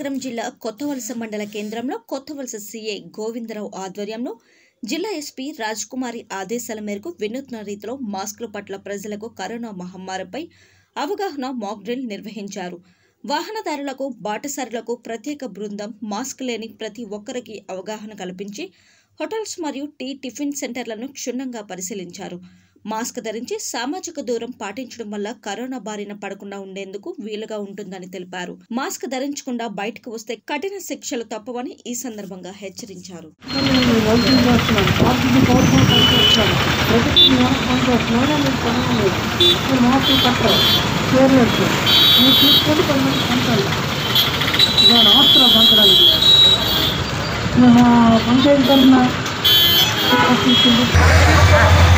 విజయనగరం జిల్లా కొత్తవలస మండల కేంద్రంలో కొత్తవలస సీఏ గోవిందరావు ఆధ్వర్యంలో జిల్లా ఎస్పీ రాజ్కుమారి ఆదేశాల మేరకు వినూత్న రీతిలో మాస్కుల పట్ల ప్రజలకు కరోనా మహమ్మారిపై అవగాహన మాక్ డ్రిల్ నిర్వహించారు వాహనదారులకు బాటసారులకు ప్రత్యేక బృందం మాస్క్ లేని ప్రతి ఒక్కరికి అవగాహన కల్పించి హోటల్స్ మరియు టీ టిఫిన్ సెంటర్లను క్షుణ్ణంగా పరిశీలించారు మాస్క్ ధరించి సామాజిక దూరం పాటించడం వల్ల కరోనా బారిన పడకుండా ఉండేందుకు వీలుగా ఉంటుందని తెలిపారు మాస్క్ ధరించకుండా బయటకు వస్తే కఠిన శిక్షలు తప్పవని ఈ సందర్భంగా హెచ్చరించారు వైద్యం చేస్తున్నాను పార్టీకి పవర్ఫుల్ పనిచేస్తున్నాను ప్రజలకు నేను పనిచేస్తున్నాను మీరు పనులు మీరు మాస్కులు కట్టరు చేయలేదు మీరు తీసుకొని పది మంది పంచాలి ఇవాళ అవసరం పంచడానికి మేము పంచాయతీ తరఫున తీసుకుంది